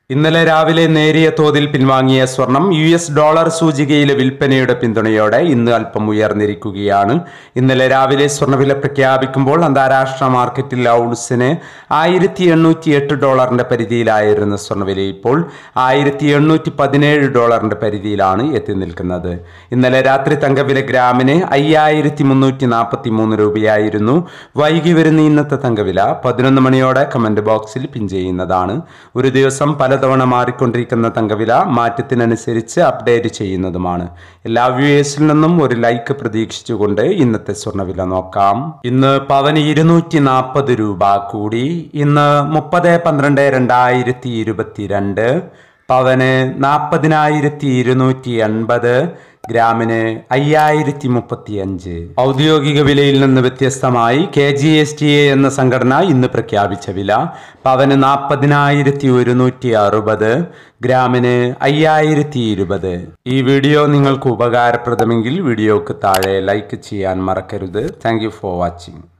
ഇന്നലെ രാവിലെ നേരിയ തോതിൽ പിൻവാങ്ങിയ സ്വർണം യു എസ് ഡോളർ സൂചികയിലെ വിൽപ്പനയുടെ പിന്തുണയോടെ ഇന്ന് അല്പം ഉയർന്നിരിക്കുകയാണ് ഇന്നലെ രാവിലെ സ്വർണ്ണവില പ്രഖ്യാപിക്കുമ്പോൾ അന്താരാഷ്ട്ര മാർക്കറ്റിൽ ഔൺസിന് ആയിരത്തി എണ്ണൂറ്റി എട്ട് ഡോളറിന്റെ പരിധിയിലായിരുന്ന സ്വർണ്ണവില ഇപ്പോൾ ആയിരത്തി എണ്ണൂറ്റി പതിനേഴ് ഡോളറിന്റെ പരിധിയിലാണ് എത്തി നിൽക്കുന്നത് ഇന്നലെ രാത്രി തങ്കവില ഗ്രാമിന് അയ്യായിരത്തി മുന്നൂറ്റി നാൽപ്പത്തി മൂന്ന് രൂപയായിരുന്നു വൈകി വരുന്ന ഇന്നത്തെ തങ്കവില പതിനൊന്ന് മണിയോടെ കമന്റ് ബോക്സിൽ പിൻ ചെയ്യുന്നതാണ് ഒരു ദിവസം പലതവണ മാറിക്കൊണ്ടിരിക്കുന്ന തങ്കവില മാറ്റത്തിനനുസരിച്ച് അപ്ഡേറ്റ് ചെയ്യുന്നതുമാണ് എല്ലാ വ്യൂവേഴ്സിൽ നിന്നും ഒരു ലൈക്ക് പ്രതീക്ഷിച്ചുകൊണ്ട് ഇന്നത്തെ സ്വർണ്ണവില നോക്കാം ഇന്ന് പവന് ഇരുന്നൂറ്റി നാൽപ്പത് രൂപ കൂടി ഇന്ന് മുപ്പത് പന്ത്രണ്ട് രണ്ടായിരത്തി ഇരുപത്തിരണ്ട് പവന് നാൽപ്പതിനായിരത്തി ഇരുന്നൂറ്റി എൺപത് ഗ്രാമിന് അയ്യായിരത്തി മുപ്പത്തി അഞ്ച് ഔദ്യോഗിക വിലയിൽ നിന്ന് വ്യത്യസ്തമായി K G S T A എന്ന സംഘടന ഇന്ന് പ്രഖ്യാപിച്ച വില പവന് നാൽപ്പതിനായിരത്തി ഒരുന്നൂറ്റി അറുപത് ഗ്രാമിന് അയ്യായിരത്തി ഇരുപത് ഈ വീഡിയോ നിങ്ങൾക്ക് ഉപകാരപ്രദമെങ്കിൽ വീഡിയോക്ക് താഴെ ലൈക്ക് ചെയ്യാൻ മറക്കരുത് താങ്ക് ഫോർ വാച്ചിങ്